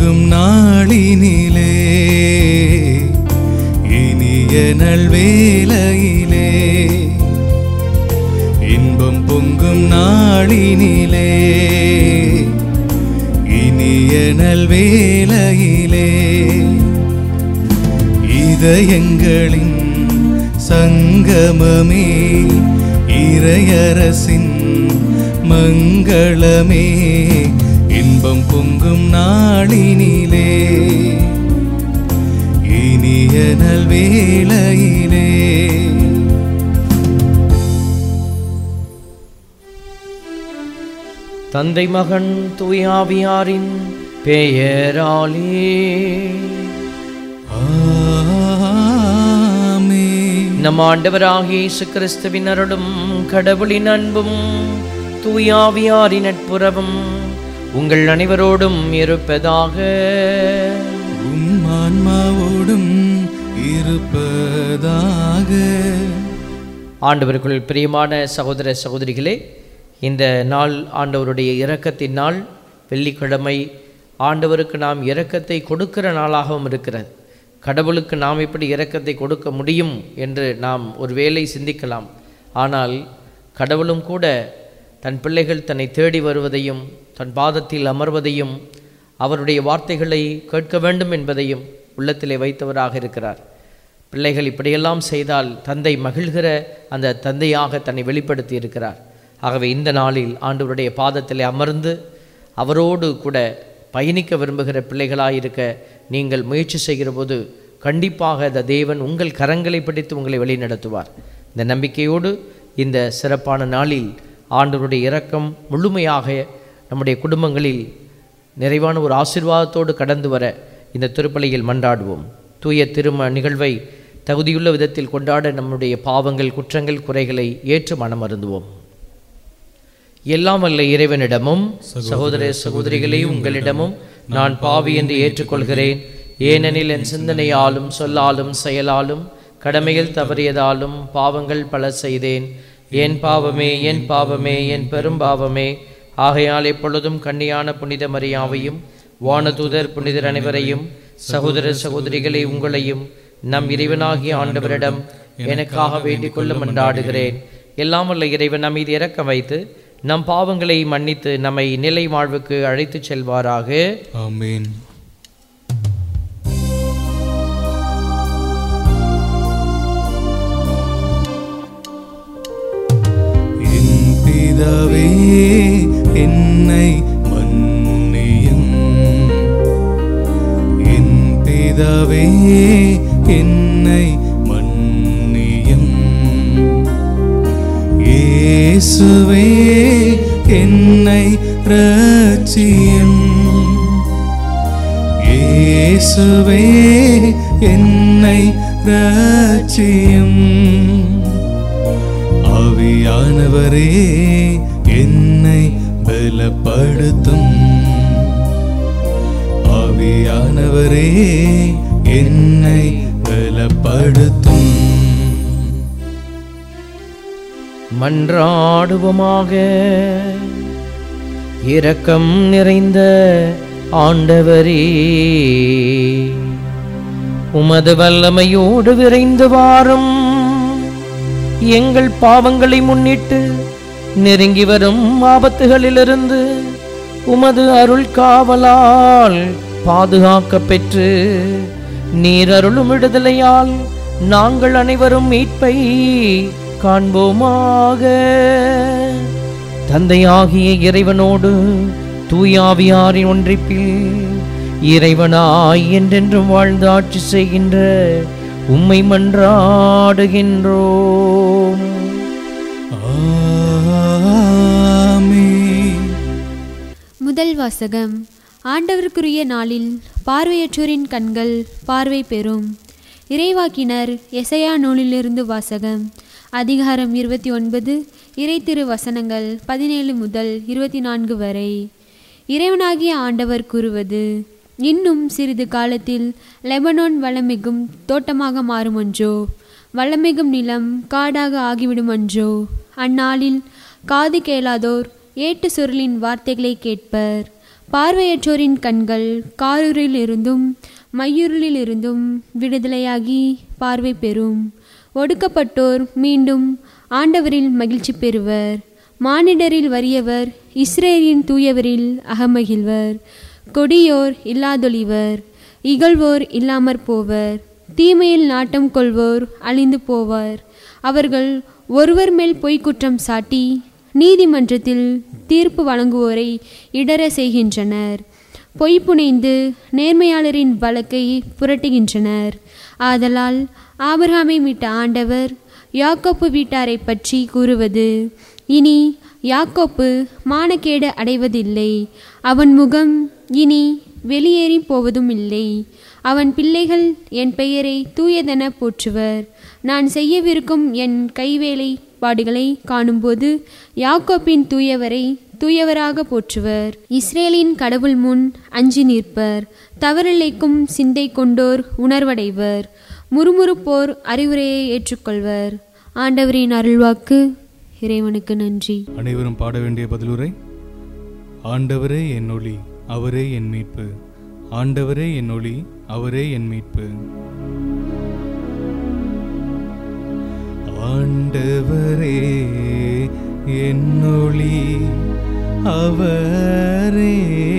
பொங்கும் நாளினிலே இனிய நல்வேளையிலே இன்பம் பொங்கும் நாளினிலே இனிய நல்வேளையிலே இதயங்களின் சங்கமமே இறையரசின் மங்களமே இன்பம் பொங்கும் நாளினிலே இனிய நல்வேளையிலே தந்தை மகன் தூயாவியாரின் பெயராலே ஆமென். நம் ஆண்டவராகிய இயேசு கிறிஸ்துவின் அருளும் கடவுளின் அன்பும் தூயாவியாரின் நட்புறவும் உங்கள் அனைவரோடும் இருப்பதாக உம் ஆன்மாவோடும் இருப்பதாக ஆண்டவருக்குள் பிரியமான சகோதர சகோதரிகளே இந்த நாள் ஆண்டவருடைய இரக்கத்தின் நாள் வெள்ளிக்கிழமை ஆண்டவருக்கு நாம் இரக்கத்தை கொடுக்கிற நாளாகவும் இருக்கிறது கடவுளுக்கு நாம் எப்படி இரக்கத்தை கொடுக்க முடியும் என்று நாம் ஒருவேளை சிந்திக்கலாம் ஆனால் கடவுளும் கூட தன் பிள்ளைகள் தன்னை தேடி வருவதையும் தன் பாதத்தில் அமர்வதையும் அவருடைய வார்த்தைகளை கேட்க வேண்டும் என்பதையும் உள்ளத்திலே வைத்தவராக இருக்கிறார் பிள்ளைகள் இப்படியெல்லாம் செய்தால் தந்தை மகிழ்கிற அந்த தந்தையாக தன்னை வெளிப்படுத்தி இருக்கிறார் ஆகவே இந்த நாளில் ஆண்டவருடைய பாதத்திலே அமர்ந்து அவரோடு கூட பயணிக்க விரும்புகிற பிள்ளைகளாயிருக்க நீங்கள் முயற்சி செய்கிற போது கண்டிப்பாக அந்த தேவன் உங்கள் கரங்களை பிடித்து உங்களை வழிநடத்துவார் இந்த நம்பிக்கையோடு இந்த சிறப்பான நாளில் ஆண்டவருடைய இரக்கம் முழுமையாக நம்முடைய குடும்பங்களில் நிறைவான ஒரு ஆசீர்வாதத்தோடு கடந்து வர இந்த திருப்பலியில் மன்றாடுவோம் தூய திரும நிகழ்வை தகுதியுள்ள விதத்தில் கொண்டாட நம்முடைய பாவங்கள் குற்றங்கள் குறைகளை ஏற்று மனம் அருந்துவோம் எல்லாம் வல்ல இறைவனிடமும் சகோதர சகோதரிகளே உங்களிடமும் நான் பாவி என்று ஏற்றுக்கொள்கிறேன் ஏனெனில் என் சிந்தனையாலும் சொல்லாலும் செயலாலும் கடமையில் தவறியதாலும் பாவங்கள் பல செய்தேன் என் பாவமே என் பாவமே என் பெரும் பாவமே ஆகையால் எப்பொழுதும் கன்னியான புனித மரியாவையும் வானதூதர் புனிதர் அனைவரையும் சகோதர சகோதரிகளை உங்களையும் நம் இறைவனாகிய ஆண்டவரிடம் எனக்காக வேண்டிக் கொள்ள மன்றாடுகிறேன் எல்லாம் வல்ல இறைவன் நம் மீது இறக்கம் வைத்து நம் பாவங்களை மன்னித்து நம்மை நிலை வாழ்வுக்கு அழைத்துச் செல்வாராக ஆமென் என் பிதாவே என்னை மன்னியும் என் பிதாவே என்னை மன்னியும் இயேசுவே என்னை ரட்சியும் இயேசுவே என்னை ரட்சியும் ஆவியானவரே என்னை பலப்படுத்தும் ஆவியானவரே என்னை பலப்படுத்தும் மன்றாடுவோமாக இரக்கம் நிறைந்த ஆண்டவரே உமது வல்லமையோடு விரைந்து வாரும் எங்கள் பாவங்களை முன்னிட்டு நெருங்கி வரும் ஆபத்துகளிலிருந்து உமது அருள் காவலால் பாதுகாக்கப் பெற்று நீர் அருளும் விடுதலையால் நாங்கள் அனைவரும் மீட்பை காண்போமாக தந்தையாகிய இறைவனோடு தூயாவியாரின் ஒன்றிப்பில் இறைவனாய் என்றென்றும் வாழ்ந்து ஆட்சி செய்கின்ற உம்மை மன்றாடுகின்றோம் ஆமென் முதல் வாசகம் ஆண்டவருக்குரிய நாளில் பார்வையற்றோரின் கண்கள் பார்வை பெறும் இறைவாக்கினர் எசையா நூலிலிருந்து வாசகம் அதிகாரம் இருபத்தி ஒன்பது இறை திரு வசனங்கள் பதினேழு முதல் இருபத்தி நான்கு வரை இறைவனாகிய ஆண்டவர் கூறுவது இன்னும் சிறிது காலத்தில் லெபனோன் வளமிகும் தோட்டமாக மாறுமன்றோ வளமிகும் நிலம் காடாக ஆகிவிடுமன்றோ அந்நாளில் காது கேளாதோர் ஏட்டு சுருளின் வார்த்தைகளை கேட்பர் பார்வையற்றோரின் கண்கள் காரிருளிலிருந்தும் மையுருளிலிருந்தும் விடுதலையாகி பார்வை பெறும் ஒடுக்கப்பட்டோர் மீண்டும் ஆண்டவரில் மகிழ்ச்சி பெறுவர் மானிடரில் வறியவர் இஸ்ரேலின் தூயவரில் அகமகிழ்வர் கொடியோர் இல்லாதொழிவர் இகழ்வோர் இல்லாமற் போவர் தீமையில் நாட்டம் கொள்வோர் அழிந்து போவார் அவர்கள் ஒருவர் மேல் பொய்க் குற்றம் சாட்டி நீதிமன்றத்தில் தீர்ப்பு வழங்குவோரை இடர செய்கின்றனர் பொய் புனைந்து நேர்மையாளரின் வழக்கை புரட்டுகின்றனர் ஆதலால் ஆபிரகாமை மீட்ட ஆண்டவர் யாக்கோப்பு வீட்டாரை பற்றி கூறுவது இனி யாக்கோப்பு மானக்கேடு அடைவதில்லை அவன் முகம் இனி வெளியேறி போவதும் இல்லை அவன் பிள்ளைகள் என் பெயரை தூயதென போற்றுவர் நான் செய்யவிருக்கும் என் கைவேலை பாடுகளை காணும்போது யாக்கோப்பின் தூயவரை தூயவராக போற்றுவர் இஸ்ரேலின் கடவுள் முன் அஞ்சி நிற்பர் தவறிழைக்கும் சிந்தை கொண்டோர் உணர்வடைவர் முறுமுறுப்போர் அறிவுரையை ஏற்றுக்கொள்வர் ஆண்டவரின் அருள்வாக்கு இறைவனுக்கு நன்றி அனைவரும் பாட வேண்டிய பதிலுரை ஆண்டவரே என் ஒளி அவரே என் மீட்பு ஆண்டவரே என் ஒளி அவரே என் மீட்பு ஆண்டவரே என் ஒளி அவரே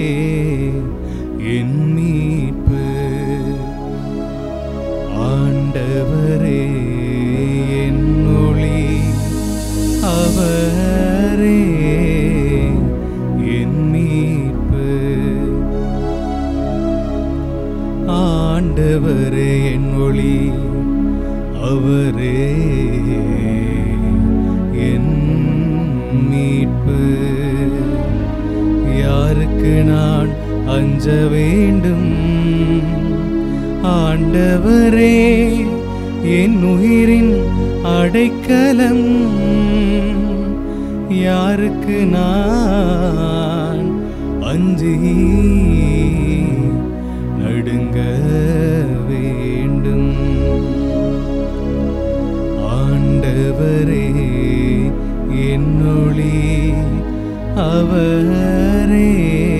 என் மீட்பு ஆண்டவரே என் ஒளி அவரே என் மீட்பு ஆண்டவரே என் ஒளி அவரே என் மீட்பு யாருக்கு நான் அஞ்ச வேண்டும் ஆண்டவரே என் உயிரின் அடைக்கலம் யாருக்கு நான் அஞ்சி நடுங்க வேண்டும் ஆண்டவரே என்னொளி அவரே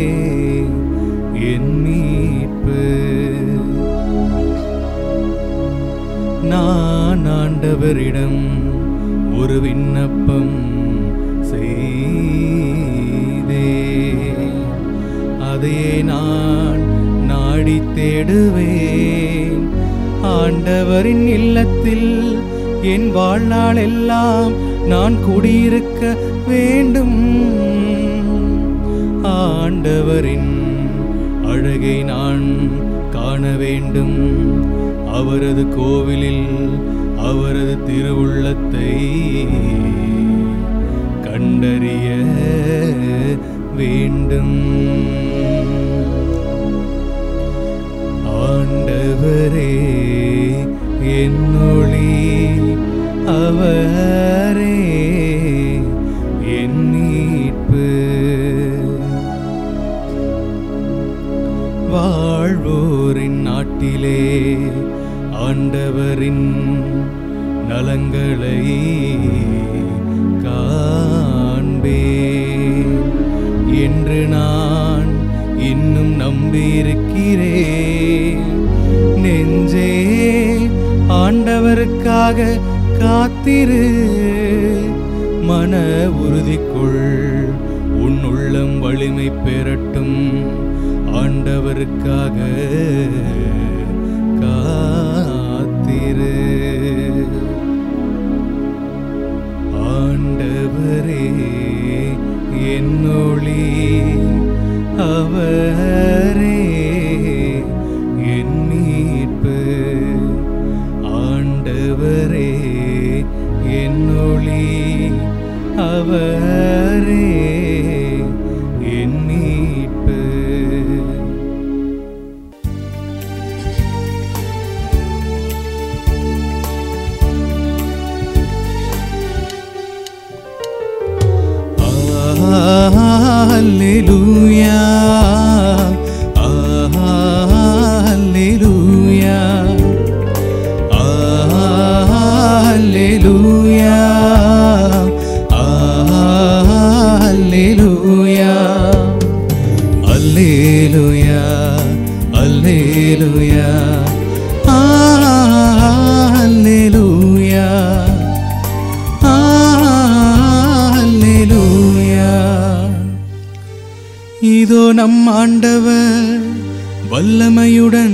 என் மீட்பு நான் ஆண்டவரிடம் ஒரு விண்ணப்பம் செய்தே அதையே நான் நாடி தேடுவேன் ஆண்டவரின் இல்லத்தில் என் வாழ்நாள் எல்லாம் நான் குடியிருக்க வேண்டும் ஆண்டவரின் அழகை நான் காண வேண்டும் அவரது கோவிலில் அவரது திருவுள்ளத்தை கண்டறிய வேண்டும் ஆண்டவரே என்னொளி அவரே என் மீட்பு வாழ்வோரின் நாட்டிலே ஆண்டவரின் நலங்களை காண்பேன் என்று நான் இன்னும் நம்பியிருக்கிறேன் நெஞ்சே ஆண்டவருக்காக காத்திரு மன உறுதிக்குள் உன் உள்ளம் வலிமை பெறட்டும் ஆண்டவருக்காக காத்திரு ஆண்டவரே என்னொளி அவரே என் மீட்பு ஆண்டவரே என்னொளி அவரே என் மீட்பு Alleluia அல்லேலூயா அல்லேலூயா அல்லேலூயா இதோ நம் ஆண்டவர் வல்லமையுடன்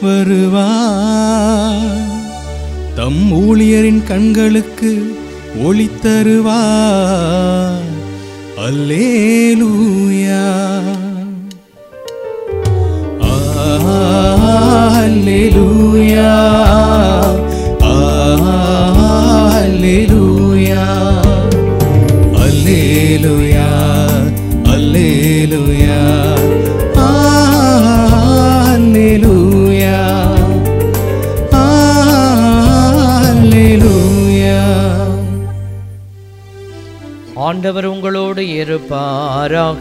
வருவார் தம் ஊழியரின் கண்களுக்கு ஒளி தருவார் அல்லேலூயா அல்லேலூயா அல்லேலூயா அல்லேலூயா அல்லேலூயா அல்லேலூயா அல்லேலூயா ஆண்டவர் உங்களோடு இருப்பாராக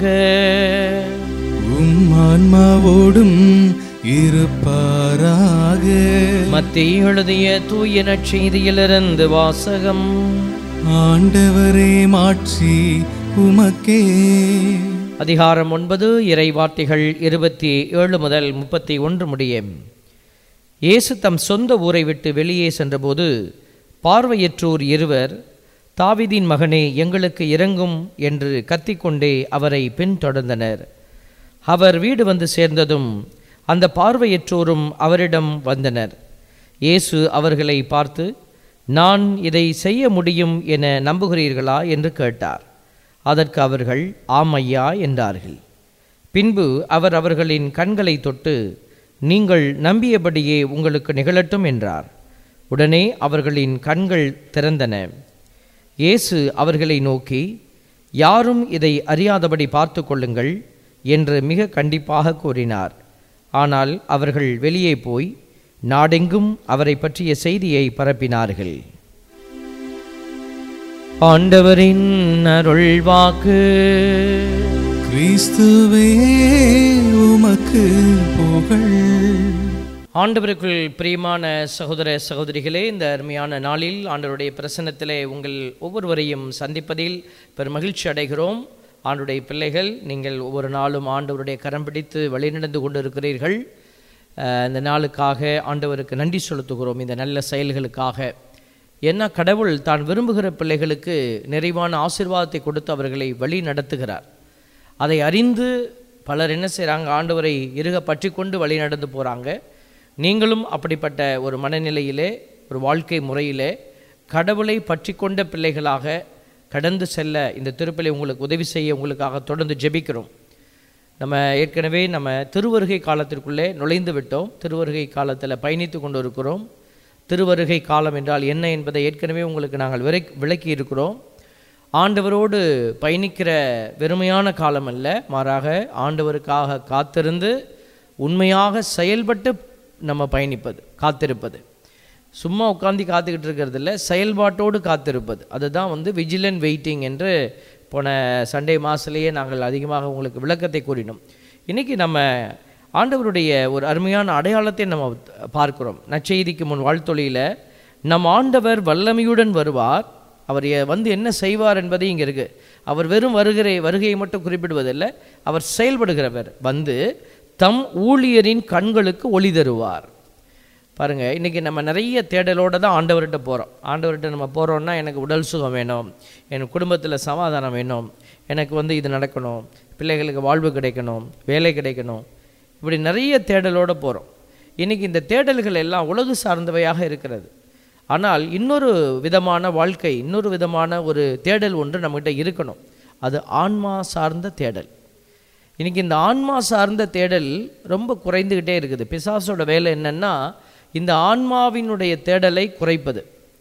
உம் ஆன்மாவோடும் இருப்பாராக மத்திய எழுதிய தூய நற்செய்தியிலிருந்து வாசகம் ஆண்டவரே மாட்சி உமக்கே அதிகாரம் ஒன்பது இறை வார்த்தைகள் இருபத்தி ஏழு முதல் முப்பத்தி ஒன்று முடிய இயேசு தம் சொந்த ஊரை விட்டு வெளியே சென்றபோது பார்வையற்றோர் இருவர் தாவீதின் மகனே எங்களுக்கு இறங்கும் என்று கத்திக்கொண்டே அவரை பின்தொடர்ந்தனர் அவர் வீடு வந்து சேர்ந்ததும் அந்த பார்வையற்றோரும் அவரிடம் வந்தனர் இயேசு அவர்களை பார்த்து நான் இதை செய்ய முடியும் என நம்புகிறீர்களா என்று கேட்டார் அதற்கு அவர்கள் ஆமையா என்றார்கள் பின்பு அவர் அவர்களின் கண்களை தொட்டு நீங்கள் நம்பியபடியே உங்களுக்கு நிகழட்டும் என்றார் உடனே அவர்களின் கண்கள் திறந்தன இயேசு அவர்களை நோக்கி யாரும் இதை அறியாதபடி பார்த்து கொள்ளுங்கள் என்று மிக கண்டிப்பாக கூறினார் ஆனால் அவர்கள் வெளியே போய் நாடெங்கும் அவரை பற்றிய செய்தியை பரப்பினார்கள் ஆண்டவரின் அருள்வாக்கு கிறிஸ்துவே உமக்கு புகழ் ஆண்டவருக்குள் பிரியமான சகோதர சகோதரிகளே இந்த அருமையான நாளில் ஆண்டவருடைய பிரசன்னத்திலே உங்கள் ஒவ்வொருவரையும் சந்திப்பதில் பெரும் மகிழ்ச்சி அடைகிறோம் ஆண்டுடைய பிள்ளைகள் நீங்கள் ஒவ்வொரு நாளும் ஆண்டவருடைய கரம் பிடித்து வழிநடந்து கொண்டிருக்கிறீர்கள் அஹ், இந்த நாளுக்காக ஆண்டவருக்கு நன்றி செலுத்துகிறோம் இந்த நல்ல செயல்களுக்காக ஏன்னா கடவுள் தான் விரும்புகிற பிள்ளைகளுக்கு நிறைவான ஆசீர்வாதத்தை கொடுத்து அவர்களை வழி நடத்துகிறார் அதை அறிந்து பலர் என்ன செய்கிறாங்க ஆண்டவரை இறுக பற்றி கொண்டு வழி நடந்து போகிறாங்க நீங்களும் அப்படிப்பட்ட ஒரு மனநிலையிலே ஒரு வாழ்க்கை முறையிலே கடவுளை பற்றி கொண்ட பிள்ளைகளாக கடந்து செல்ல இந்த திருப்பலி உங்களுக்கு உதவி செய்ய உங்களுக்காக தொடர்ந்து ஜெபிக்கிறோம் நம்ம ஏற்கனவே நம்ம திருவருகை காலத்திற்குள்ளே நுழைந்து விட்டோம் திருவருகை காலத்தில் பயணித்து கொண்டு இருக்கிறோம் திருவருகை காலம் என்றால் என்ன என்பதை ஏற்கனவே உங்களுக்கு நாங்கள் விரை விளக்கி இருக்கிறோம் ஆண்டவரோடு பயணிக்கிற வெறுமையான காலம் அல்ல மாறாக ஆண்டவருக்காக காத்திருந்து உண்மையாக செயல்பட்டு நம்ம பயணிப்பது காத்திருப்பது சும்மா உட்காந்து காத்துக்கிட்டு இருக்கிறது இல்லை செயல்பாட்டோடு காத்திருப்பது அதுதான் வந்து விஜிலன் வெயிட்டிங் என்று போன சண்டே மாதத்துலேயே நாங்கள் அதிகமாக உங்களுக்கு விளக்கத்தை கூறினோம் இன்றைக்கி நம்ம ஆண்டவருடைய ஒரு அருமையான அடையாளத்தை நம்ம பார்க்கிறோம் நற்செய்திக்கு முன் வாழ்த்தொழியில் நம் ஆண்டவர் வல்லமையுடன் வருவார் அவர் எ- வந்து என்ன செய்வார் என்பது இங்கே இருக்குது அவர் வெறும் வருகிற வருகையை மட்டும் குறிப்பிடுவதில்லை அவர் செயல்படுகிறவர் வந்து தம் ஊழியரின் கண்களுக்கு ஒளி தருவார் பாருங்க இன்றைக்கி நம்ம நிறைய தேடலோடு தான் ஆண்டவர்கிட்ட போகிறோம் ஆண்டவர்கிட்ட நம்ம போகிறோம்னா எனக்கு உடல் சுகம் வேணும் என் குடும்பத்தில் சமாதானம் வேணும் எனக்கு வந்து இது நடக்கணும் பிள்ளைகளுக்கு வாழ்வு கிடைக்கணும் வேலை கிடைக்கணும் இப்படி நிறைய தேடலோடு போகிறோம் இன்றைக்கி இந்த தேடல்கள் எல்லாம் உலகு சார்ந்தவையாக இருக்கிறது ஆனால் இன்னொரு விதமான வாழ்க்கை இன்னொரு விதமான ஒரு தேடல் ஒன்று நம்மகிட்ட இருக்கணும் அது ஆன்மா சார்ந்த தேடல் இன்னைக்கு இந்த ஆன்மா சார்ந்த தேடல் ரொம்ப குறைந்துக்கிட்டே இருக்குது பிசாசோட வேலை என்னன்னா இந்த ஆன்மாவினுடைய தேடலை குறைப்பது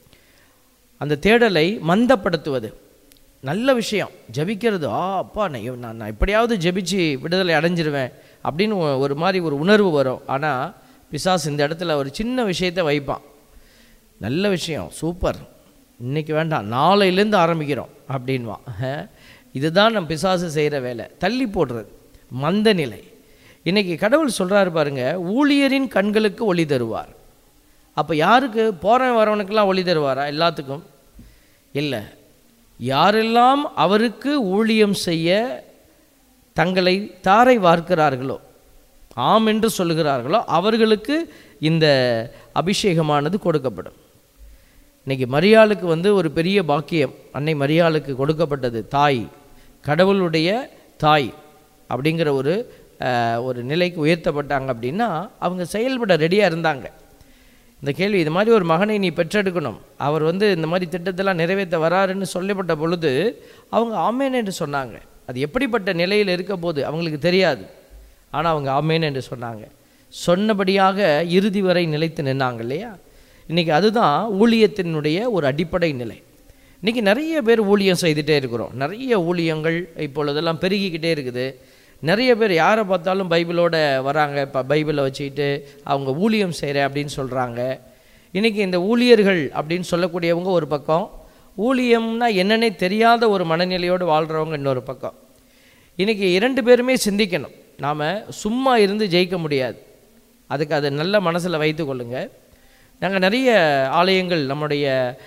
அந்த தேடலை மந்தப்படுத்துவது நல்ல விஷயம் ஜபிக்கிறது ஆ அப்பா நான் இவ்- நான் நான் எப்படியாவது ஜெபிச்சு விடுதலை அடைஞ்சிருவேன் அப்படின்னு ஒ- ஒரு மாதிரி ஒரு உணர்வு வரும் ஆனால் பிசாசு இந்த இடத்துல ஒரு சின்ன விஷயத்தை வைப்பான் நல்ல விஷயம் சூப்பர் இன்னைக்கு வேண்டாம் நாளையிலேருந்து ஆரம்பிக்கிறோம் அப்படின்வான் அஹ், இதுதான் நம்ம பிசாசு செய்கிற வேலை தள்ளி போடுறது மந்த நிலை இன்னைக்கு கடவுள் சொல்கிறாரு பாருங்க ஊழியரின் கண்களுக்கு ஒளி தருவார் அப்போ யாருக்கு போகிறவன் வரவனுக்கெல்லாம் ஒளி தருவாரா எல்லாத்துக்கும் இல்லை யாரெல்லாம் அவருக்கு ஊழியம் செய்ய தங்களை தாரை வார்க்கிறார்களோ ஆம் என்று சொல்லுகிறார்களோ அவர்களுக்கு இந்த அபிஷேகமானது கொடுக்கப்படும் இன்னைக்கு மரியாளுக்கு வந்து ஒரு பெரிய பாக்கியம் அன்னை மரியாளுக்கு கொடுக்கப்பட்டது தாய் கடவுளுடைய தாய் அப்படிங்கிற ஒரு அஹ், ஒரு நிலைக்கு உயர்த்தப்பட்டாங்க அப்படின்னா அவங்க செயல்பட ரெடியாக இருந்தாங்க இந்த கேள்வி இது மாதிரி ஒரு மகனை நீ பெற்றெடுக்கணும் அவர் வந்து இந்த மாதிரி திட்டத்தெல்லாம் நிறைவேற்ற வராருன்னு சொல்லப்பட்ட பொழுது அவங்க ஆமேன் என்று சொன்னாங்க அது எப்படிப்பட்ட நிலையில் இருக்க போது அவங்களுக்கு தெரியாது ஆனால் அவங்க ஆமேன் என்று சொன்னாங்க சொன்னபடியாக இறுதி வரை நிலைத்து நின்னாங்க இல்லையா இன்றைக்கி அதுதான் ஊழியத்தினுடைய ஒரு அடிப்படை நிலை இன்றைக்கி நிறைய பேர் ஊழியம் செய்துட்டே இருக்கிறோம் நிறைய ஊழியங்கள் இப்பொழுதெல்லாம் பெருகிக்கிட்டே இருக்குது நிறைய பேர் யாரை பார்த்தாலும் பைபிளோட வராங்க இப்போ பைபிளை வச்சுக்கிட்டு அவங்க ஊழியம் செய்கிறேன் அப்படின்னு சொல்கிறாங்க இன்றைக்கி இந்த ஊழியர்கள் அப்படின்னு சொல்லக்கூடியவங்க ஒரு பக்கம் ஊழியம்னா என்னன்னே தெரியாத ஒரு மனநிலையோடு வாழ்கிறவங்க இன்னொரு பக்கம் இன்றைக்கி இரண்டு பேருமே சிந்திக்கணும் நாம் சும்மா இருந்து ஜெயிக்க முடியாது அதுக்கு அதை நல்ல மனசில் வைத்து கொள்ளுங்க நாங்கள் நிறைய ஆலயங்கள் நம்முடைய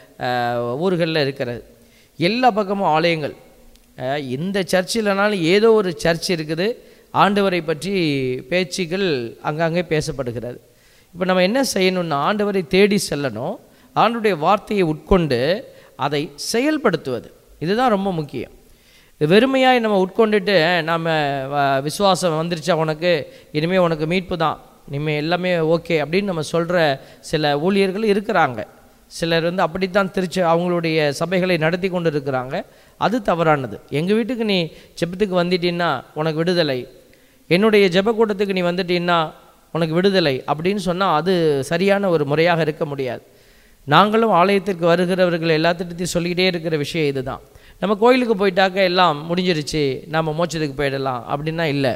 ஊர்களில் இருக்கிறது எல்லா பக்கமும் ஆலயங்கள் அஹ், இந்த சர்ச் இல்லைனாலும் ஏதோ ஒரு சர்ச் இருக்குது ஆண்டவரை பற்றி பேச்சுகள் அங்கங்கே பேசப்படுகிறது இப்போ நம்ம என்ன செய்யணும்னா ஆண்டவரை தேடி செல்லணும் ஆண்டுடைய வார்த்தையை உட்கொண்டு அதை செயல்படுத்துவது இதுதான் ரொம்ப முக்கியம் வெறுமையாக நம்ம உட்கொண்டுட்டு நம்ம விசுவாசம் வந்துருச்சா உனக்கு இனிமேல் உனக்கு மீட்பு தான் இனிமேல் எல்லாமே ஓகே அப்படின்னு நம்ம சொல்கிற சில ஊழியர்கள் இருக்கிறாங்க சிலர் வந்து அப்படித்தான் திருச்சி அவங்களுடைய சபைகளை நடத்தி கொண்டு இருக்கிறாங்க அது தவறானது எங்கள் வீட்டுக்கு நீ ஜெபத்துக்கு வந்துட்டீன்னா உனக்கு விடுதலை என்னுடைய ஜெப கூட்டத்துக்கு நீ வந்துட்டீன்னா உனக்கு விடுதலை அப்படின்னு சொன்னால் அது சரியான ஒரு முறையாக இருக்க முடியாது நாங்களும் ஆலயத்திற்கு வருகிறவர்கள் எல்லாத்திட்டையும் சொல்லிக்கிட்டே இருக்கிற விஷயம் இதுதான் நம்ம கோயிலுக்கு போயிட்டாக்க எல்லாம் முடிஞ்சிருச்சு நம்ம மோட்சத்துக்கு போயிடலாம் அப்படின்னா இல்லை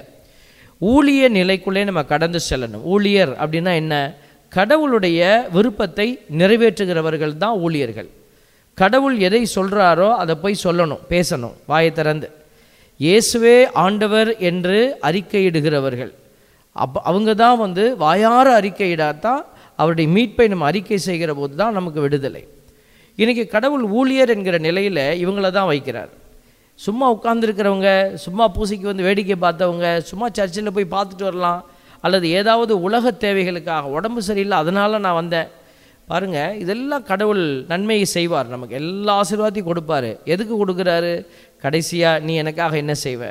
ஊழிய நிலைக்குள்ளே நம்ம கடந்து செல்லணும் ஊழியர் அப்படின்னா என்ன கடவுளுடைய விருப்பத்தை நிறைவேற்றுகிறவர்கள் தான் ஊழியர்கள் கடவுள் எதை சொல்கிறாரோ அதை போய் சொல்லணும் பேசணும் வாயை திறந்து இயேசுவே ஆண்டவர் என்று அறிக்கையிடுகிறவர்கள் அப்போ அவங்க தான் வந்து வாயார அறிக்கையிடாதான் அவருடைய மீட்பை நம்ம அறிக்கை செய்கிற போது தான் நமக்கு விடுதலை இன்றைக்கி கடவுள் ஊழியர் என்கிற நிலையில் இவங்கள தான் வைக்கிறார் சும்மா உட்கார்ந்துருக்கிறவங்க சும்மா பூசைக்கு வந்து வேடிக்கை பார்த்தவங்க சும்மா சர்ச்சில் போய் பார்த்துட்டு வரலாம் அல்லது ஏதாவது உலக தேவைகளுக்காக உடம்பு சரியில்லை அதனால் நான் வந்தேன் பாருங்கள் இதெல்லாம் கடவுள் நன்மையை செய்வார் நமக்கு எல்லா ஆசீர்வாதத்தையும் கொடுப்பாரு எதுக்கு கொடுக்குறாரு கடைசியாக நீ எனக்காக என்ன செய்வ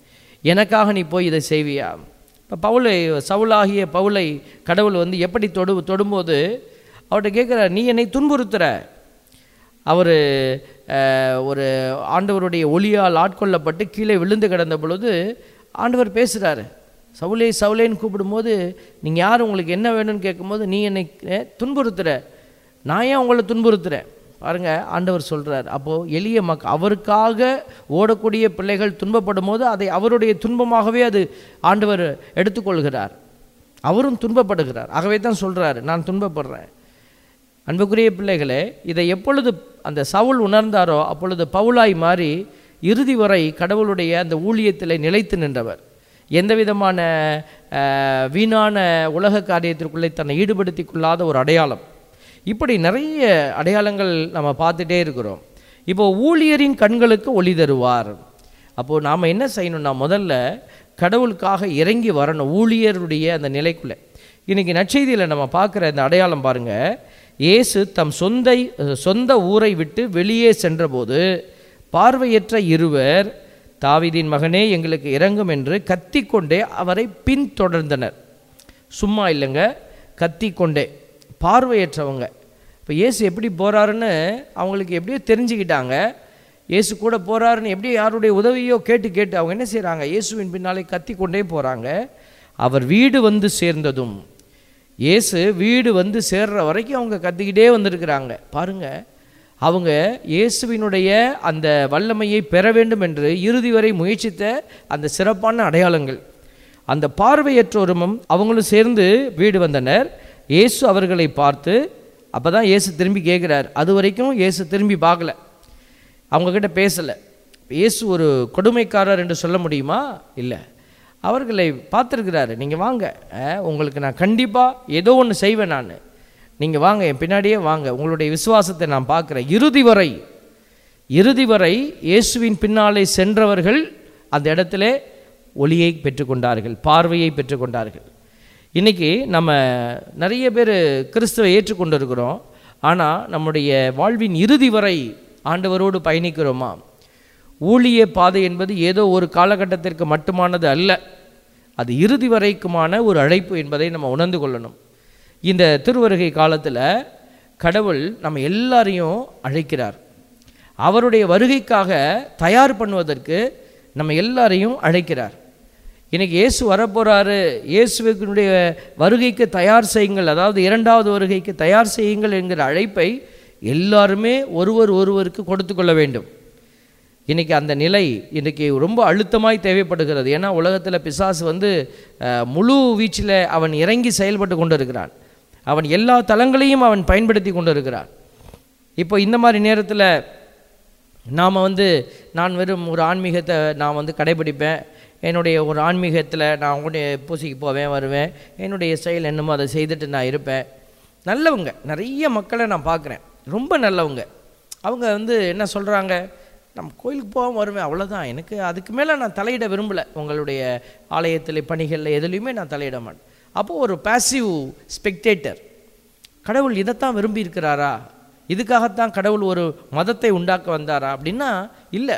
எனக்காக நீ போய் இதை செய்வியா இப்போ பவுலை சவுலாகிய பவுலை கடவுள் வந்து எப்படி தொடு தொடும்போது அவர்கிட்ட கேட்குறார் நீ என்னை துன்புறுத்துற அவர் ஒரு ஆண்டவருடைய ஒளியால் ஆட்கொள்ளப்பட்டு கீழே விழுந்து கிடந்த பொழுது ஆண்டவர் பேசுகிறாரு சவுலே சவுலேன்னு கூப்பிடும்போது நீங்கள் யார் உங்களுக்கு என்ன வேணும்னு கேட்கும்போது நீ என்னை அஹ், துன்புறுத்துற நான் ஏன் உங்களை துன்புறுத்துறேன் பாருங்க ஆண்டவர் சொல்கிறார் அப்போது எளிய மக் அவருக்காக ஓடக்கூடிய பிள்ளைகள் துன்பப்படும் போது அதை அவருடைய துன்பமாகவே அது ஆண்டவர் எடுத்துக்கொள்கிறார் அவரும் துன்பப்படுகிறார் ஆகவே தான் சொல்கிறாரு நான் துன்பப்படுறேன் அன்புக்குரிய பிள்ளைகளே இதை எப்பொழுது அந்த சவுல் உணர்ந்தாரோ அப்பொழுது பவுலாய் மாறி இறுதி வரை கடவுளுடைய அந்த ஊழியத்தில் நிலைத்து நின்றவர் எந்த விதமான அஹ், வீணான உலக காரியத்திற்குள்ளே தன்னை ஈடுபடுத்திக் கொள்ளாத ஒரு அடையாளம் இப்படி நிறைய அடையாளங்கள் நம்ம பார்த்துட்டே இருக்கிறோம் இப்போ ஊழியரின் கண்களுக்கு ஒளி தருவார் அப்போது நாம் என்ன செய்யணும்னா முதல்ல கடவுளுக்காக இறங்கி வரணும் ஊழியருடைய அந்த நிலைக்குள்ளே இன்றைக்கி நற்செய்தியில் நம்ம பார்க்குற இந்த அடையாளம் பாருங்கள் இயேசு தம் சொந்த சொந்த ஊரை விட்டு வெளியே சென்றபோது பார்வையற்ற இருவர் தாவீதின் மகனே எங்களுக்கு இறங்கும் என்று கத்திக்கொண்டே அவரை பின்தொடர்ந்தனர் சும்மா இல்லைங்க கத்திக்கொண்டே பார்வையற்றவங்க இப்போ இயேசு எப்படி போகிறாருன்னு அவங்களுக்கு எப்படியோ தெரிஞ்சுக்கிட்டாங்க இயேசு கூட போகிறாருன்னு எப்படியோ யாருடைய உதவியோ கேட்டு கேட்டு அவங்க என்ன செய்கிறாங்க இயேசுவின் பின்னாலே கத்திக்கொண்டே போகிறாங்க அவர் வீடு வந்து சேர்ந்ததும் இயேசு வீடு வந்து சேர்ற வரைக்கும் அவங்க கத்திக்கிட்டே வந்திருக்கிறாங்க பாருங்க அவங்க இயேசுவினுடைய அந்த வல்லமையை பெற வேண்டும் என்று இறுதி வரை முயற்சித்த அந்த சிறப்பான அடையாளங்கள் அந்த பார்வையற்றோரும் அவங்களும் சேர்ந்து வீடு வந்தனர் இயேசு அவர்களை பார்த்து அப்போ தான் இயேசு திரும்பி கேட்குறார் அது வரைக்கும் இயேசு திரும்பி பார்க்கல அவங்கக்கிட்ட பேசலை இயேசு ஒரு கொடுமைக்காரர் என்று சொல்ல முடியுமா இல்லை அவர்களை பார்த்துருக்கிறாரு நீங்கள் வாங்க அஹ், உங்களுக்கு நான் கண்டிப்பாக ஏதோ ஒன்று செய்வேன் நான் நீங்கள் வாங்க என் பின்னாடியே வாங்க உங்களுடைய விசுவாசத்தை நான் பார்க்குறேன் இறுதி வரை இறுதி வரை இயேசுவின் பின்னாலே சென்றவர்கள் அந்த இடத்துல ஒளியை பெற்றுக்கொண்டார்கள் பார்வையை பெற்றுக்கொண்டார்கள் இன்றைக்கி நம்ம நிறைய பேர் கிறிஸ்துவை ஏற்றுக்கொண்டு இருக்கிறோம் ஆனால் நம்முடைய வாழ்வின் இறுதி வரை ஆண்டவரோடு பயணிக்கிறோமா ஊழிய பாதை என்பது ஏதோ ஒரு காலகட்டத்திற்கு மட்டுமானது அல்ல அது இறுதி வரைக்குமான ஒரு அழைப்பு என்பதை நம்ம உணர்ந்து கொள்ளணும் இந்த திருவருகை காலத்தில் கடவுள் நம்ம எல்லாரையும் அழைக்கிறார் அவருடைய வருகைக்காக தயார் பண்ணுவதற்கு நம்ம எல்லாரையும் அழைக்கிறார் இன்னைக்கு இயேசு வரப்போகிறாரு இயேசுவினுடைய வருகைக்கு தயார் செய்யுங்கள் அதாவது இரண்டாவது வருகைக்கு தயார் செய்யுங்கள் என்கிற அழைப்பை எல்லாருமே ஒருவர் ஒருவருக்கு கொடுத்து கொள்ள வேண்டும் இன்றைக்கி அந்த நிலை இன்றைக்கி ரொம்ப அழுத்தமாய் தேவைப்படுகிறது ஏன்னா உலகத்தில் பிசாசு வந்து அஹ், முழு வீச்சில் அவன் இறங்கி செயல்பட்டு கொண்டு இருக்கிறான் அவன் எல்லா தளங்களையும் அவன் பயன்படுத்தி கொண்டு இருக்கிறான் இப்போ இந்த மாதிரி நேரத்தில் நாம் வந்து நான் வெறும் ஒரு ஆன்மீகத்தை நான் வந்து கடைபிடிப்பேன் என்னுடைய ஒரு ஆன்மீகத்தில் நான் உங்களுடைய பூசைக்கு போவேன் வருவேன் என்னுடைய செயல் என்னமோ அதை செய்துட்டு நான் இருப்பேன் நல்லவங்க நிறைய மக்களை நான் பார்க்குறேன் ரொம்ப நல்லவங்க அவங்க வந்து என்ன சொல்கிறாங்க நம்ம கோயிலுக்கு போகாமல் வருவேன் அவ்வளோதான் எனக்கு அதுக்கு மேலே நான் தலையிட விரும்பலை உங்களுடைய ஆலயத்தில் பணிகளில் எதுலேயுமே நான் தலையிட மாட்டேன் அப்போது ஒரு பாசிவ் ஸ்பெக்டேட்டர் கடவுள் இதைத்தான் விரும்பி இருக்கிறாரா இதுக்காகத்தான் கடவுள் ஒரு மதத்தை உண்டாக்க வந்தாரா அப்படின்னா இல்லை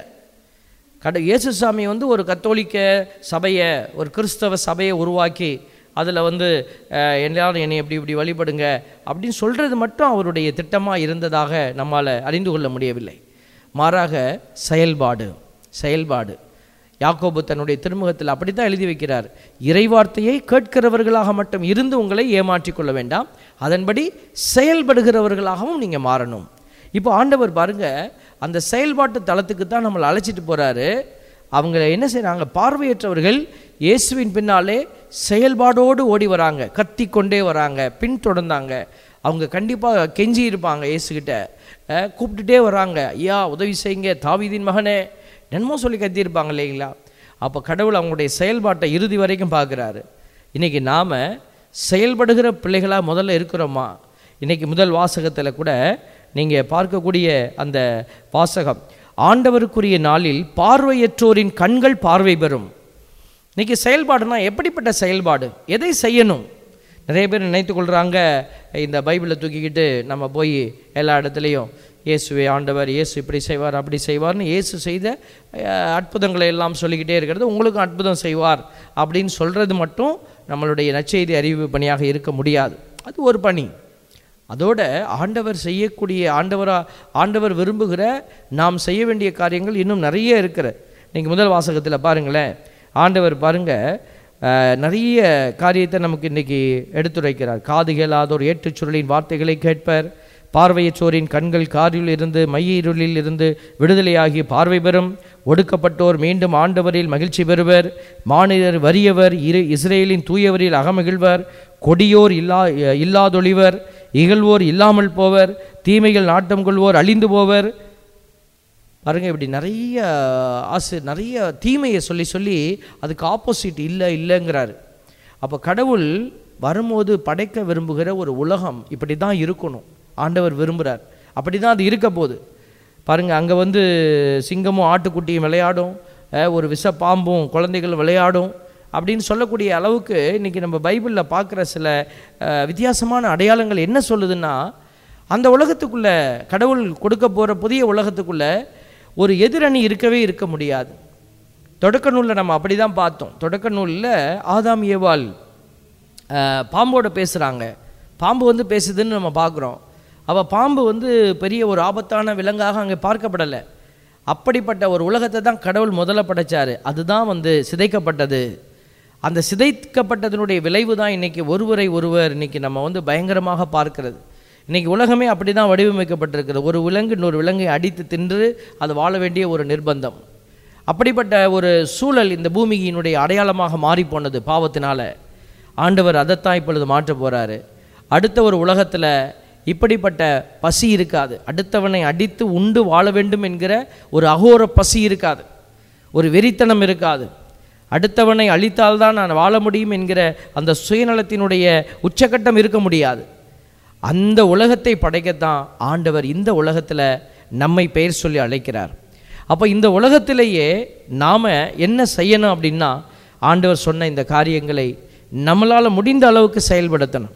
கட இயேசுசாமி வந்து ஒரு கத்தோலிக்க சபையை ஒரு கிறிஸ்தவ சபையை உருவாக்கி அதில் வந்து அஹ், எல்லாரும் என்னை இப்படி இப்படி வழிபடுங்க அப்படின்னு சொல்கிறது மட்டும் அவருடைய திட்டமாக இருந்ததாக நம்மால் அறிந்து கொள்ள முடியவில்லை மாறாக செயல்பாடு செயல்பாடு யாக்கோபு தன்னுடைய திருமுகத்தில் அப்படித்தான் எழுதி வைக்கிறார் இறைவார்த்தையை கேட்கிறவர்களாக மட்டும் இருந்து உங்களை ஏமாற்றிக் கொள்ள வேண்டாம் அதன்படி செயல்படுகிறவர்களாகவும் நீங்கள் மாறணும் இப்போ ஆண்டவர் பாருங்க அந்த செயல்பாட்டு தளத்துக்கு தான் நம்மளை அழைச்சிட்டு போறாரு அவங்க என்ன செய்றாங்க பார்வையற்றவர்கள் இயேசுவின் பின்னாலே செயல்பாடோடு ஓடி வராங்க கத்தி கொண்டே வராங்க பின்தொடர்ந்தாங்க அவங்க கண்டிப்பாக கெஞ்சி இருப்பாங்க இயேசுகிட்ட அஹ், கூப்பிட்டுட்டே வராங்க ஐயா உதவி செய்யுங்க தாவீதின் மகனே என்னமோ சொல்லி கத்தியிருப்பாங்க இல்லைங்களா அப்போ கடவுள் அவங்களுடைய செயல்பாட்டை இறுதி வரைக்கும் பார்க்குறாரு இன்றைக்கி நாம் செயல்படுகிற பிள்ளைகளாக முதல்ல இருக்கிறோமா இன்றைக்கி முதல் வாசகத்தில் கூட நீங்கள் பார்க்கக்கூடிய அந்த வாசகம் ஆண்டவருக்குரிய நாளில் பார்வையற்றோரின் கண்கள் பார்வை பெறும் இன்னைக்கு செயல்பாடுனா எப்படிப்பட்ட செயல்பாடு எதை செய்யணும் நிறைய பேர் நினைத்து கொள்கிறாங்க இந்த பைபிளை தூக்கிக்கிட்டு நம்ம போய் எல்லா இடத்துலையும் இயேசுவே ஆண்டவர் இயேசு இப்படி செய்வார் அப்படி செய்வார்னு இயேசு செய்த அஹ், அற்புதங்களை எல்லாம் சொல்லிக்கிட்டே இருக்கிறது உங்களுக்கும் அற்புதம் செய்வார் அப்படின்னு சொல்கிறது மட்டும் நம்மளுடைய நற்செய்தி அறிவு பணியாக இருக்க முடியாது அது ஒரு பணி அதோட ஆண்டவர் செய்யக்கூடிய ஆண்டவரா ஆண்டவர் விரும்புகிற நாம் செய்ய வேண்டிய காரியங்கள் இன்னும் நிறைய இருக்கிற நீங்கள் முதல் வாசகத்தில் பாருங்களேன் ஆண்டவர் பாருங்க அஹ், நிறைய காரியத்தை நமக்கு இன்னைக்கு எடுத்துரைக்கிறார் காது கேளாதோர் ஏற்றுச் சுருளின் வார்த்தைகளை கேட்பர் பார்வையற்றோரின் கண்கள் காரில் இருந்து மையிருளில் இருந்து விடுதலையாகி பார்வை பெறும் ஒடுக்கப்பட்டோர் மீண்டும் ஆண்டவரில் மகிழ்ச்சி பெறுவர் மானிடர் வறியவர் இரு இஸ்ரேலின் தூயவரில் அகமகிழ்வர் கொடியோர் இல்லா இல்லாதொழிவர் இகழ்வோர் இல்லாமல் போவர் தீமைகள் நாட்டம் கொள்வோர் அழிந்து போவர் பாருங்க இப்படி நிறைய ஆசை நிறைய தீமையை சொல்லி சொல்லி அதுக்கு ஆப்போசிட் இல்லை இல்லைங்கிறாரு அப்போ கடவுள் வரும்போது படைக்க விரும்புகிற ஒரு உலகம் இப்படி தான் இருக்கணும் ஆண்டவர் விரும்புகிறார் அப்படி தான் அது இருக்க போகுது பாருங்க அங்கே வந்து சிங்கமும் ஆட்டுக்குட்டியும் விளையாடும் அஹ், ஒரு விஷ பாம்பும் குழந்தைகள் விளையாடும் அப்படின்னு சொல்லக்கூடிய அளவுக்கு இன்றைக்கி நம்ம பைபிளில் பார்க்குற சில அஹ், வித்தியாசமான அடையாளங்கள் என்ன சொல்லுதுன்னா அந்த உலகத்துக்குள்ள கடவுள் கொடுக்க போகிற புதிய உலகத்துக்குள்ள ஒரு எதிரணி இருக்கவே இருக்க முடியாது தொடக்க நூலில் நம்ம அப்படி தான் பார்த்தோம் தொடக்க நூலில் ஆதாம் ஏவாள் அஹ், பாம்போட பேசுகிறாங்க பாம்பு வந்து பேசுதுன்னு நம்ம பார்க்குறோம் அவள் பாம்பு வந்து பெரிய ஒரு ஆபத்தான விலங்காக அங்கே பார்க்கப்படலை அப்படிப்பட்ட ஒரு உலகத்தை தான் கடவுள் முதல்ல படைச்சாரு அதுதான் வந்து சிதைக்கப்பட்டது அந்த சிதைக்கப்பட்டதனுடைய விளைவு தான் இன்னைக்கு ஒருவரை ஒருவர் இன்னைக்கு நம்ம வந்து பயங்கரமாக பார்க்கிறது இன்னைக்கு உலகமே அப்படி தான் வடிவமைக்கப்பட்டிருக்கிறது ஒரு விலங்கு இன்னொரு விலங்கை அடித்து தின்று அது வாழ வேண்டிய ஒரு நிர்பந்தம் அப்படிப்பட்ட ஒரு சூழல் இந்த பூமியினுடைய அடையாளமாக மாறி போனது பாவத்தினால ஆண்டவர் அதைத்தான் இப்பொழுது மாற்ற போறாரு அடுத்த ஒரு உலகத்தில் இப்படிப்பட்ட பசி இருக்காது அடுத்தவனை அடித்து உண்டு வாழ வேண்டும் என்கிற ஒரு அகோர பசி இருக்காது ஒரு வெறித்தனம் இருக்காது அடுத்தவனை அழித்தால்தான் நான் வாழ முடியும் என்கிற அந்த சுயநலத்தினுடைய உச்சக்கட்டம் இருக்க முடியாது அந்த உலகத்தை படைக்கத்தான் ஆண்டவர் இந்த உலகத்தில் நம்மை பெயர் சொல்லி அழைக்கிறார் அப்போ இந்த உலகத்திலேயே நாம் என்ன செய்யணும் அப்படின்னா ஆண்டவர் சொன்ன இந்த காரியங்களை நம்மளால் முடிந்த அளவுக்கு செயல்படுத்தணும்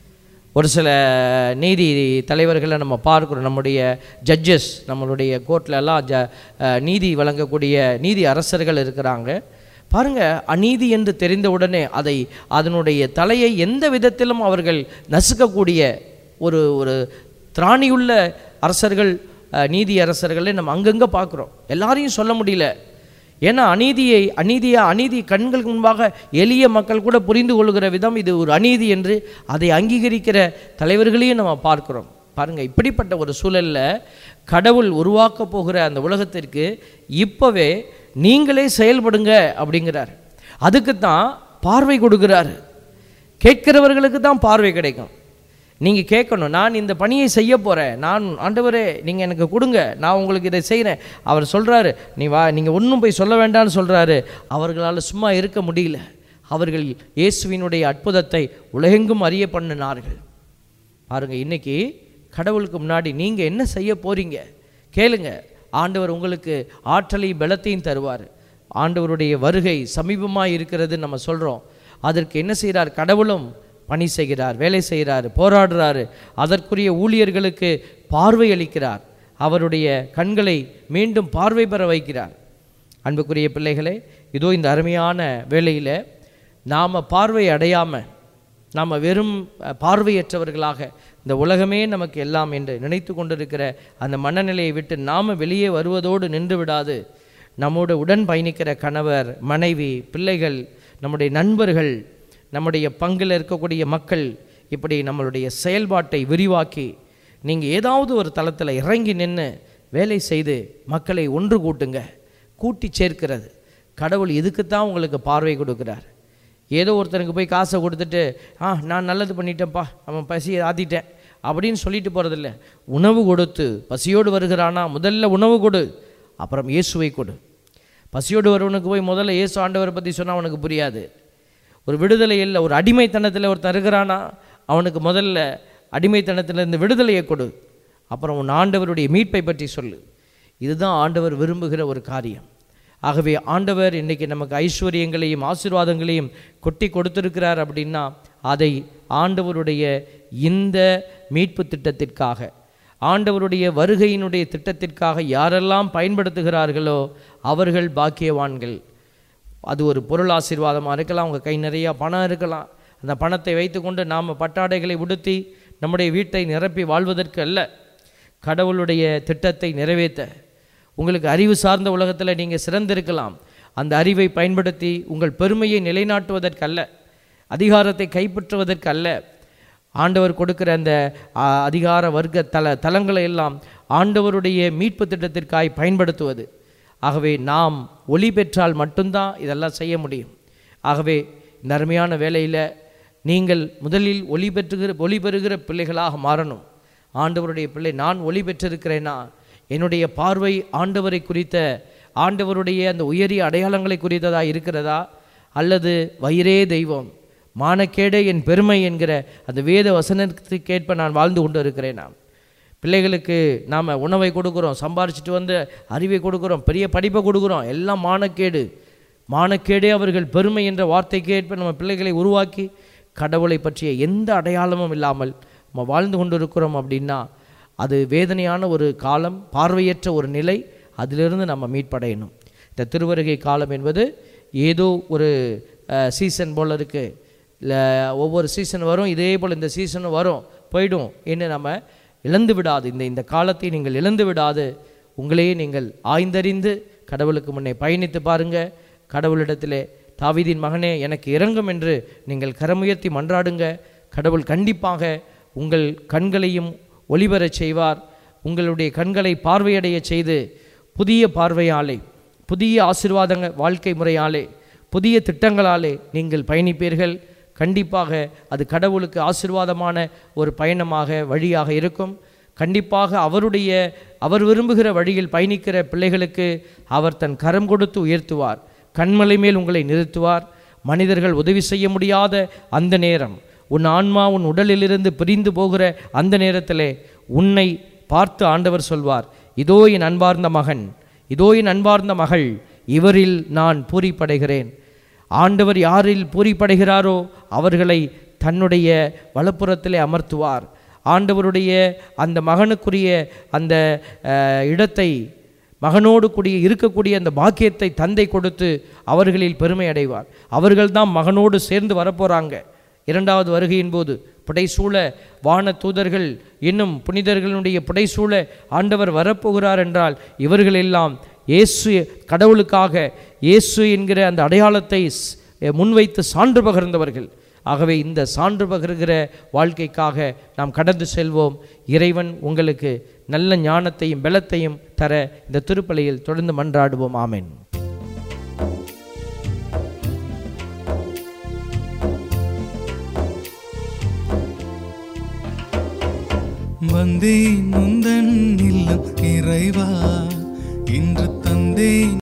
ஒரு சில நீதி தலைவர்களை நம்ம பார்க்குறோம் நம்முடைய ஜட்ஜஸ் நம்மளுடைய கோர்ட்ல எல்லாம் ஜ அஹ், நீதி வழங்கக்கூடிய நீதி அரசர்கள் இருக்கிறாங்க பாருங்க அநீதி என்று தெரிந்தவுடனே அதை அதனுடைய தலையை எந்த விதத்திலும் அவர்கள் நசுக்கக்கூடிய ஒரு ஒரு திராணியுள்ள அரசர்கள் அஹ், நீதி அரசர்களை நம்ம அங்கங்கே பார்க்குறோம் எல்லாரையும் சொல்ல முடியல ஏன்னா அநீதியை அநீதியா அநீதி கண்களுக்கு முன்பாக எளிய மக்கள் கூட புரிந்து கொள்கிற விதம் இது ஒரு அநீதி என்று அதை அங்கீகரிக்கிற தலைவர்களையும் நம்ம பார்க்கிறோம் பாருங்க இப்படிப்பட்ட ஒரு சூழல்ல கடவுள் உருவாக்க போகிற அந்த உலகத்திற்கு இப்போவே நீங்களே செயல்படுங்க அப்படிங்கிறார் அதுக்கு தான் பார்வை கொடுக்கிறாரு கேட்கிறவர்களுக்கு தான் பார்வை கிடைக்கும் நீங்கள் கேட்கணும் நான் இந்த பணியை செய்ய போகிறேன் நான் ஆண்டவரே நீங்கள் எனக்கு கொடுங்க நான் உங்களுக்கு இதை செய்கிறேன் அவர் சொல்கிறாரு நீ வா நீங்கள் ஒன்றும் போய் சொல்ல வேண்டாம்னு சொல்கிறாரு அவர்களால் சும்மா இருக்க முடியல அவர்கள் இயேசுவினுடைய அற்புதத்தை உலகெங்கும் அறிய பண்ணினார்கள் பாருங்க இன்னைக்கு கடவுளுக்கு முன்னாடி நீங்கள் என்ன செய்ய போறீங்க கேளுங்க ஆண்டவர் உங்களுக்கு ஆற்றலையும் பலத்தையும் தருவார் ஆண்டவருடைய வருகை சமீபமாக இருக்கிறது நம்ம சொல்கிறோம் அதற்கு என்ன செய்கிறார் கடவுளும் பணி செய்கிறார் வேலை செய்கிறார் போராடுறாரு அதற்குரிய ஊழியர்களுக்கு பார்வை அளிக்கிறார் அவருடைய கண்களை மீண்டும் பார்வை பெற வைக்கிறார் அன்புக்குரிய பிள்ளைகளே இதோ இந்த அருமையான வேளையில் நாம் பார்வை அடையாமல் நாம் வெறும் அஹ், பார்வையற்றவர்களாக இந்த உலகமே நமக்கு எல்லாம் என்று நினைத்து கொண்டிருக்கிற அந்த மனநிலையை விட்டு நாம் வெளியே வருவதோடு நின்று விடாது நம்மோடு உடன் பயணிக்கிற கணவர் மனைவி பிள்ளைகள் நம்முடைய நண்பர்கள் நம்முடைய பங்கில் இருக்கக்கூடிய மக்கள் இப்படி நம்மளுடைய செயல்பாட்டை விரிவாக்கி நீங்கள் ஏதாவது ஒரு தளத்தில் இறங்கி நின்று வேலை செய்து மக்களை ஒன்று கூட்டுங்க கூட்டி சேர்க்கிறது கடவுள் இதுக்கு தான் உங்களுக்கு பார்வை கொடுக்குறார் ஏதோ ஒருத்தனுக்கு போய் காசை கொடுத்துட்டு ஆ நான் நல்லது பண்ணிட்டேன்ப்பா அவன் பசியை ஆத்திட்டேன் அப்படின்னு சொல்லிட்டு போகிறதில்ல உணவு கொடுத்து பசியோடு வருகிறானா முதல்ல உணவு கொடு அப்புறம் இயேசுவை கொடு பசியோடு வருவனுக்கு போய் முதல்ல இயேசு ஆண்டவரை பற்றி சொன்னால் அவனுக்கு புரியாது ஒரு விடுதலை இல்லை ஒரு அடிமைத்தனத்தில் ஒருத்தன் இருக்கிறானா அவனுக்கு முதல்ல அடிமைத்தனத்திலிருந்து விடுதலையை கொடு அப்புறம் உன் ஆண்டவருடைய மீட்பை பற்றி சொல்லு இதுதான் ஆண்டவர் விரும்புகிற ஒரு காரியம் ஆகவே ஆண்டவர் இன்னைக்கு நமக்கு ஐஸ்வர்யங்களையும் ஆசீர்வாதங்களையும் கொட்டி கொடுத்திருக்கிறார் அப்படின்னா அதை ஆண்டவருடைய இந்த மீட்பு திட்டத்திற்காக ஆண்டவருடைய வருகையினுடைய திட்டத்திற்காக யாரெல்லாம் பயன்படுத்துகிறார்களோ அவர்கள் பாக்கியவான்கள் அது ஒரு பொருள் ஆசீர்வாதமாக இருக்கலாம் உங்கள் கை நிறையா பணம் இருக்கலாம் அந்த பணத்தை வைத்துக்கொண்டு நாம் பட்டாடைகளை உடுத்தி நம்முடைய வீட்டை நிரப்பி வாழ்வதற்கு அல்ல கடவுளுடைய திட்டத்தை நிறைவேற்ற உங்களுக்கு அறிவு சார்ந்த உலகத்தில் நீங்கள் சிறந்திருக்கலாம் அந்த அறிவை பயன்படுத்தி உங்கள் பெருமையை நிலைநாட்டுவதற்கல்ல அதிகாரத்தை கைப்பற்றுவதற்கு அல்ல ஆண்டவர் கொடுக்கிற அந்த ஆ, அதிகார வர்க்க தல தலங்களை எல்லாம் ஆண்டவருடைய மீட்பு திட்டத்திற்காய் பயன்படுத்துவது ஆகவே நாம் ஒளி பெற்றால் மட்டும்தான் இதெல்லாம் செய்ய முடியும் ஆகவே இந்த அருமையான வேலையில் நீங்கள் முதலில் ஒளி பெற்றுகிற ஒளி பெறுகிற பிள்ளைகளாக மாறணும் ஆண்டவருடைய பிள்ளை நான் ஒளி பெற்றிருக்கிறேனா என்னுடைய பார்வை ஆண்டவரை குறித்த ஆண்டவருடைய அந்த உயரிய அடையாளங்களை குறித்ததா இருக்கிறதா அல்லது வயிறே தெய்வம் மானக்கேடே என் பெருமை என்கிற அந்த வேத வசனத்துக்கேற்ப நான் வாழ்ந்து கொண்டு இருக்கிறேனா பிள்ளைகளுக்கு நாம் உணவை கொடுக்குறோம் சம்பாரிச்சிட்டு வந்து அறிவை கொடுக்குறோம் பெரிய படிப்பை கொடுக்குறோம் எல்லாம் மானக்கேடு மானக்கேடே அவர்கள் பெருமை என்ற வார்த்தைக்கு ஏற்ப நம்ம பிள்ளைகளை உருவாக்கி கடவுளை பற்றிய எந்த அடையாளமும் இல்லாமல் நம்ம வாழ்ந்து கொண்டு இருக்கிறோம் அப்படின்னா அது வேதனையான ஒரு காலம் பார்வையற்ற ஒரு நிலை அதிலிருந்து நம்ம மீட்படையணும் இந்த திருவருகை காலம் என்பது ஏதோ ஒரு சீசன் போல் இருக்குது இல்லை ஒவ்வொரு சீசன் வரும் இதே போல் இந்த சீசனும் வரும் போயிடும் என்று நம்ம இழந்து விடாது இந்த இந்த காலத்தை நீங்கள் இழந்து விடாது உங்களையே நீங்கள் ஆய்ந்தறிந்து கடவுளுக்கு முன்னே பயணித்து பாருங்க கடவுளிடத்திலே தாவீதின் மகனே எனக்கு இறங்கும் என்று நீங்கள் கரமுயர்த்தி மன்றாடுங்க கடவுள் கண்டிப்பாக உங்கள் கண்களையும் ஒளிபெறச் செய்வார் உங்களுடைய கண்களை பார்வையடைய செய்து புதிய பார்வையாலே புதிய ஆசீர்வாதங்க வாழ்க்கை முறையாலே புதிய திட்டங்களாலே நீங்கள் பயணிப்பீர்கள் கண்டிப்பாக அது கடவுளுக்கு ஆசீர்வாதமான ஒரு பயணமாக வழியாக இருக்கும் கண்டிப்பாக அவருடைய அவர் விரும்புகிற வழியில் பயணிக்கிற பிள்ளைகளுக்கு அவர் தன் கரம் கொடுத்து உயர்த்துவார் கண்மலை மேல் உங்களை நிறுத்துவார் மனிதர்கள் உதவி செய்ய முடியாத அந்த நேரம் உன் ஆன்மா உன் உடலிலிருந்து பிரிந்து போகிற அந்த நேரத்திலே உன்னை பார்த்து ஆண்டவர் சொல்வார் இதோ என் அன்பார்ந்த மகன் இதோ என் அன்பார்ந்த மகள் இவரில் நான் பூரிப்படைகிறேன் ஆண்டவர் யாரில் பூரிப்படைகிறாரோ அவர்களை தன்னுடைய வலப்புறத்திலே அமர்த்துவார் ஆண்டவருடைய அந்த மகனுக்குரிய அந்த அஹ், இடத்தை மகனோடு கூடிய இருக்கக்கூடிய அந்த பாக்கியத்தை தந்தை கொடுத்து அவர்களில் பெருமை அடைவார் அவர்கள்தான் மகனோடு சேர்ந்து வரப்போகிறாங்க இரண்டாவது வருகையின் போது புடைசூழ வான தூதர்கள் இன்னும் புனிதர்களுடைய புடைசூழ ஆண்டவர் வரப்போகிறார் என்றால் இவர்கள் எல்லாம் இயேசு கடவுளுக்காக இயேசு என்கிற அந்த அடையாளத்தை ஸ்- முன்வைத்து சான்று பகர்ந்தவர்கள் ஆகவே இந்த சான்று பகர்கிற வாழ்க்கைக்காக நாம் கடந்து செல்வோம் இறைவன் உங்களுக்கு நல்ல ஞானத்தையும் பலத்தையும் தர இந்த திருப்பலியில் தொடர்ந்து மன்றாடுவோம் ஆமென் வந்தேன் முந்தன் இல்லம் இறைவா இன்று தந்தேன்